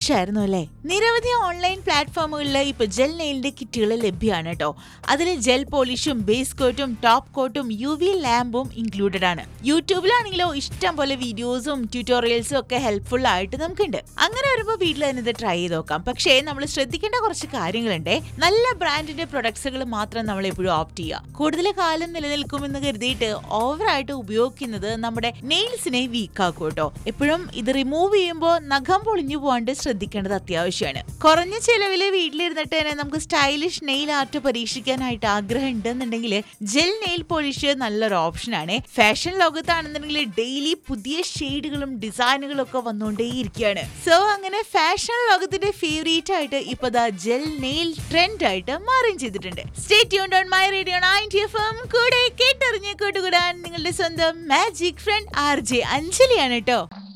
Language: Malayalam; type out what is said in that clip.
സന്തോഷമായിരുന്നു അല്ലേ നിരവധി ഓൺലൈൻ പ്ലാറ്റ്ഫോമുകളിൽ ഇപ്പൊ ജെൽ നെയിലിന്റെ കിറ്റുകൾ ലഭ്യമാണ് കേട്ടോ അതിൽ ജെൽ പോളിഷും ബേസ് കോട്ടും ടോപ്പ് കോട്ടും യു വി ലാമ്പും ഇൻക്ലൂഡഡ് ആണ് യൂട്യൂബിലാണെങ്കിലോ ഇഷ്ടം പോലെ വീഡിയോസും ട്യൂട്ടോറിയൽസും ഒക്കെ ഹെൽപ്ഫുൾ ആയിട്ട് നമുക്കുണ്ട് അങ്ങനെ വരുമ്പോൾ വീട്ടിൽ തന്നെ ഇത് ട്രൈ ചെയ്ത് നോക്കാം പക്ഷേ നമ്മൾ ശ്രദ്ധിക്കേണ്ട കുറച്ച് കാര്യങ്ങളുണ്ട് നല്ല ബ്രാൻഡിന്റെ പ്രൊഡക്ട്സുകൾ മാത്രം നമ്മൾ എപ്പോഴും ഓപ്റ്റ് ചെയ്യുക കൂടുതൽ കാലം നിലനിൽക്കുമെന്ന് കരുതിയിട്ട് ഓവറായിട്ട് ഉപയോഗിക്കുന്നത് നമ്മുടെ നെയിൽസിനെ വീക്ക് ആക്കും കേട്ടോ എപ്പോഴും ഇത് റിമൂവ് ചെയ്യുമ്പോൾ നഖം പൊളിഞ്ഞു പോകാണ്ട് ശ്രദ്ധിക്കേണ്ടത് അത്യാവശ്യമാണ് കുറഞ്ഞ ചെലവിൽ വീട്ടിലിരുന്നിട്ട് തന്നെ നമുക്ക് സ്റ്റൈലിഷ് നെയിൽ ആർട്ട് പരീക്ഷിക്കാനായിട്ട് ആഗ്രഹം ഉണ്ടെന്നുണ്ടെങ്കിൽ ജെൽ നെയിൽ പോളിഷ് നല്ലൊരു ഓപ്ഷനാണ് ഫാഷൻ ലോകത്താണെന്നുണ്ടെങ്കിൽ ഡെയിലി പുതിയ ഷെയ്ഡുകളും ഡിസൈനുകളും ഒക്കെ വന്നുകൊണ്ടേയിരിക്കുകയാണ് സോ അങ്ങനെ ഫാഷൻ ലോകത്തിന്റെ ഫേവറേറ്റ് ആയിട്ട് ഇപ്പൊ ദാ ജെൽ നെയിൽ ട്രെൻഡ് ആയിട്ട് മാറുകയും ചെയ്തിട്ടുണ്ട് stay tuned on my radio ninety F M കൂടെ കേട്ടറിഞ്ഞ് കൂട്ടുകൂടാൻ നിങ്ങളുടെ സ്വന്തം മാജിക് ഫ്രണ്ട് ആർ ജെ അഞ്ജലിയാണ് കേട്ടോ